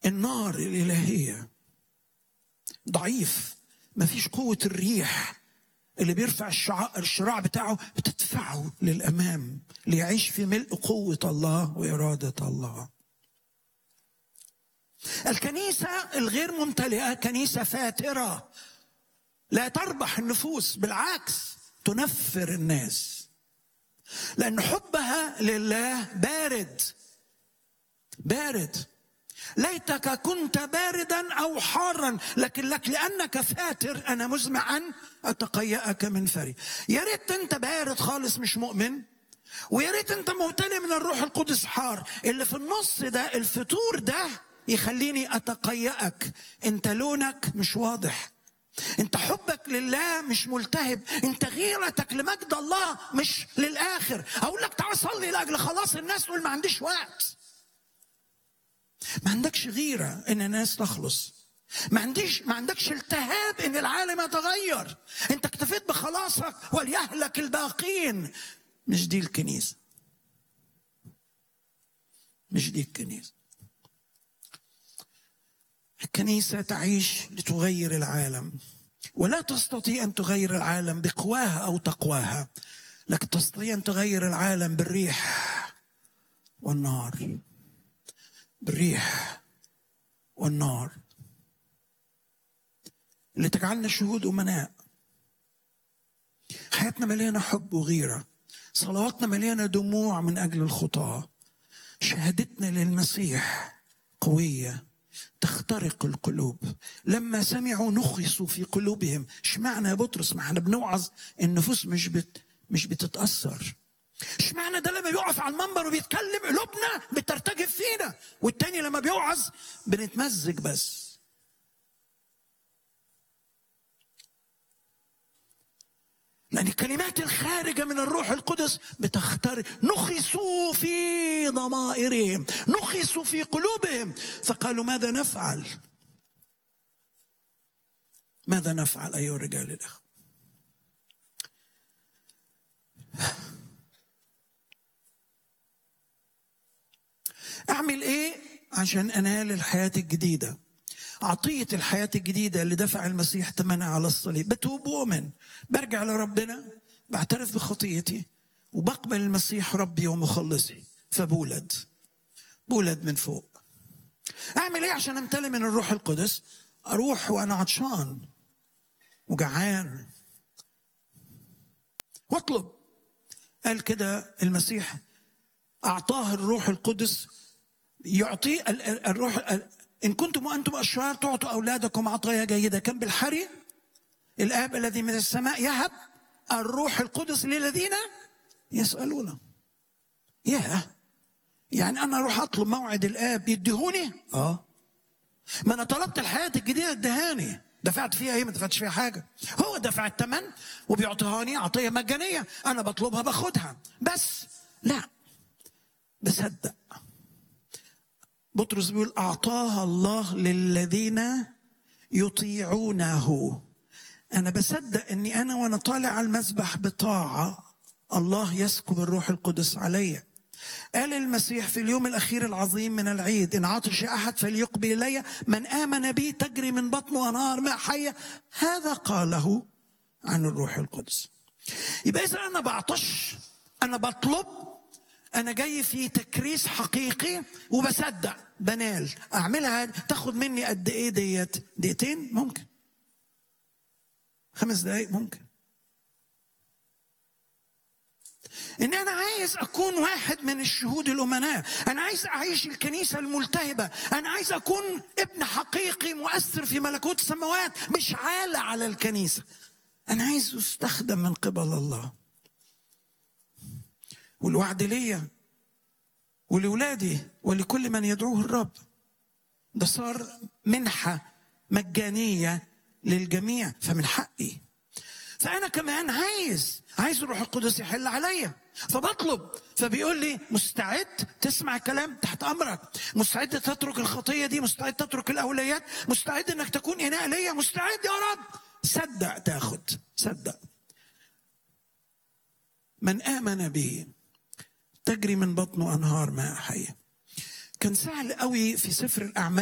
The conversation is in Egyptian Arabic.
النار الإلهية ضعيف مفيش قوة الريح اللي بيرفع الشعاع الشراع بتاعه بتدفعه للأمام ليعيش في ملء قوة الله وإرادة الله الكنيسة الغير ممتلئة كنيسة فاترة لا تربح النفوس بالعكس تنفر الناس لأن حبها لله بارد بارد ليتك كنت باردا او حارا لكن لك لانك فاتر انا مزمع ان اتقيأك من فري يا ريت انت بارد خالص مش مؤمن ويا ريت انت ممتلئ من الروح القدس حار اللي في النص ده الفتور ده يخليني اتقيأك انت لونك مش واضح انت حبك لله مش ملتهب انت غيرتك لمجد الله مش للاخر اقول لك تعال صلي لاجل خلاص الناس تقول ما عنديش وقت ما عندكش غيرة إن الناس تخلص ما عنديش ما عندكش التهاب ان العالم يتغير انت اكتفيت بخلاصك وليهلك الباقين مش دي الكنيسه مش دي الكنيسه الكنيسه تعيش لتغير العالم ولا تستطيع ان تغير العالم بقواها او تقواها لكن تستطيع ان تغير العالم بالريح والنار بالريح والنار اللي تجعلنا شهود أمناء حياتنا مليانة حب وغيرة صلواتنا مليانة دموع من أجل الخطاة شهادتنا للمسيح قوية تخترق القلوب لما سمعوا نخصوا في قلوبهم اشمعنى يا بطرس ما احنا بنوعظ النفوس مش بت مش بتتأثر اشمعنى ده لما بيقف على المنبر وبيتكلم قلوبنا بترتجف فينا والتاني لما بيوعظ بنتمزج بس لأن الكلمات الخارجة من الروح القدس بتخترق نخسوا في ضمائرهم نخسوا في قلوبهم فقالوا ماذا نفعل ماذا نفعل أيها الرجال الأخوة اعمل ايه عشان انال الحياه الجديده عطيه الحياه الجديده اللي دفع المسيح ثمنها على الصليب بتوب واؤمن برجع لربنا بعترف بخطيتي وبقبل المسيح ربي ومخلصي فبولد بولد من فوق اعمل ايه عشان امتلئ من الروح القدس اروح وانا عطشان وجعان واطلب قال كده المسيح اعطاه الروح القدس يعطي الروح ان كنتم وانتم اشرار تعطوا اولادكم عطايا جيده كم بالحري الاب الذي من السماء يهب الروح القدس للذين يسالونه يا يعني انا اروح اطلب موعد الاب يديهوني اه ما انا طلبت الحياه الجديده ادهاني دفعت فيها ايه ما دفعتش فيها حاجه هو دفع الثمن وبيعطيهاني عطيه مجانيه انا بطلبها باخدها بس لا بصدق بطرس بيقول اعطاها الله للذين يطيعونه انا بصدق اني انا وانا طالع على المسبح بطاعه الله يسكب الروح القدس عليّ قال المسيح في اليوم الأخير العظيم من العيد إن عطش أحد فليقبل إلي من آمن بي تجري من بطنه أنهار ماء حية هذا قاله عن الروح القدس يبقى إذا أنا بعطش أنا بطلب أنا جاي في تكريس حقيقي وبصدق بنال أعملها تاخد مني قد إيه ديت دقيقتين ممكن خمس دقايق ممكن ان انا عايز اكون واحد من الشهود الامناء انا عايز اعيش الكنيسه الملتهبه انا عايز اكون ابن حقيقي مؤثر في ملكوت السماوات مش عالة على الكنيسه انا عايز استخدم من قبل الله والوعد ليا ولولادي ولكل من يدعوه الرب ده صار منحه مجانيه للجميع فمن حقي فانا كمان عايز عايز الروح القدس يحل عليا فبطلب فبيقول لي مستعد تسمع كلام تحت امرك مستعد تترك الخطيه دي مستعد تترك الاولويات مستعد انك تكون اناء ليا مستعد يا رب صدق تاخد صدق من امن به تجري من بطنه انهار ماء حيه كان سهل قوي في سفر الاعمال